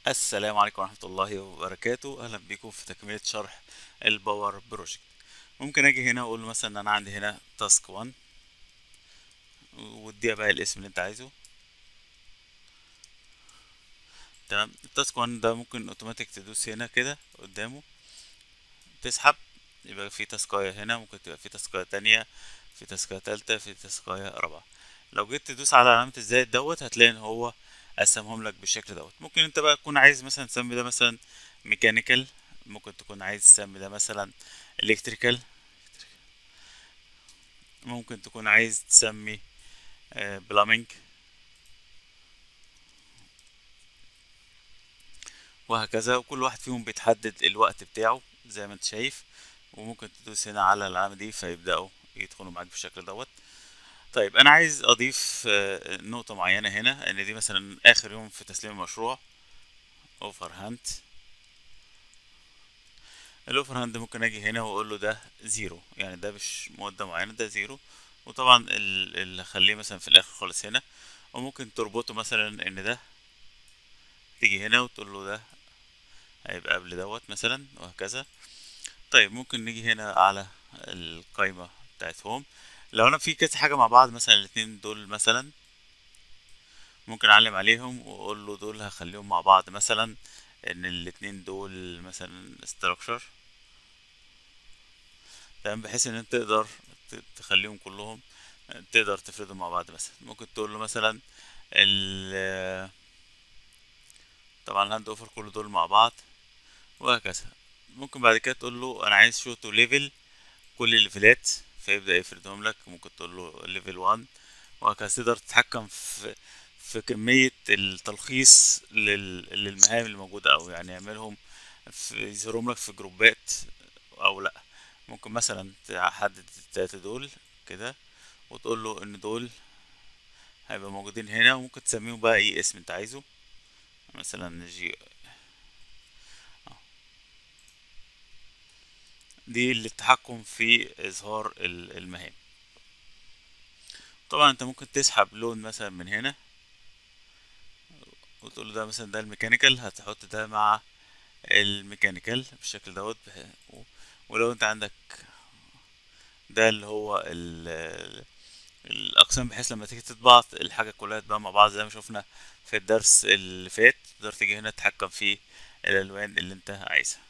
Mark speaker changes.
Speaker 1: السلام عليكم ورحمة الله وبركاته أهلا بكم في تكملة شرح الباور بروجكت ممكن أجي هنا وأقول له مثلا أنا عندي هنا تاسك 1 واديها بقى الاسم اللي أنت عايزه تمام التاسك 1 ده ممكن اوتوماتيك تدوس هنا كده قدامه تسحب يبقى في تاسكاية هنا ممكن تبقى في تاسكاية تانية في تاسكاية تالتة في تاسكاية رابعة لو جيت تدوس على علامة الزائد دوت هتلاقي ان هو قسمهم لك بالشكل دوت ممكن انت بقى تكون عايز مثلا تسمي ده مثلا ميكانيكال ممكن تكون عايز تسمي ده مثلا الكتريكال ممكن تكون عايز تسمي بلامينج وهكذا وكل واحد فيهم بيتحدد الوقت بتاعه زي ما انت شايف وممكن تدوس هنا على العلامة دي فيبدأوا يدخلوا معاك بالشكل دوت طيب انا عايز اضيف نقطة معينة هنا ان دي مثلا اخر يوم في تسليم المشروع اوفر هاند الاوفر هاند ممكن اجي هنا واقول له ده زيرو يعني ده مش مدة معينة ده زيرو وطبعا اللي اخليه مثلا في الاخر خالص هنا وممكن تربطه مثلا ان ده تيجي هنا وتقول له ده هيبقى قبل دوت مثلا وهكذا طيب ممكن نيجي هنا على القايمة بتاعت هوم لو انا في كذا حاجة مع بعض مثلا الاتنين دول مثلا ممكن اعلم عليهم واقول له دول هخليهم مع بعض مثلا ان الاتنين دول مثلا structure تمام بحيث ان انت تقدر تخليهم كلهم تقدر تفردهم مع بعض مثلا ممكن تقول له مثلا ال طبعا الهاند اوفر كل دول مع بعض وهكذا ممكن بعد كده تقول له انا عايز شو تو ليفل كل الليفلات فيبدأ يفردهم لك ممكن تقول له ليفل 1 وهكذا تقدر تتحكم في في كمية التلخيص لل... للمهام اللي موجودة أو يعني يعملهم في يظهرهم لك في جروبات أو لأ ممكن مثلا تحدد التلاتة دول كده وتقول له إن دول هيبقى موجودين هنا وممكن تسميهم بقى أي اسم أنت عايزه مثلا جي دي للتحكم في إظهار المهام طبعا انت ممكن تسحب لون مثلا من هنا وتقول ده مثلا ده الميكانيكال هتحط ده مع الميكانيكال بالشكل دوت ولو انت عندك ده اللي هو الاقسام بحيث لما تيجي تطبع الحاجه كلها تبقى مع بعض زي ما شفنا في الدرس اللي فات تقدر تيجي هنا تتحكم في الالوان اللي انت عايزها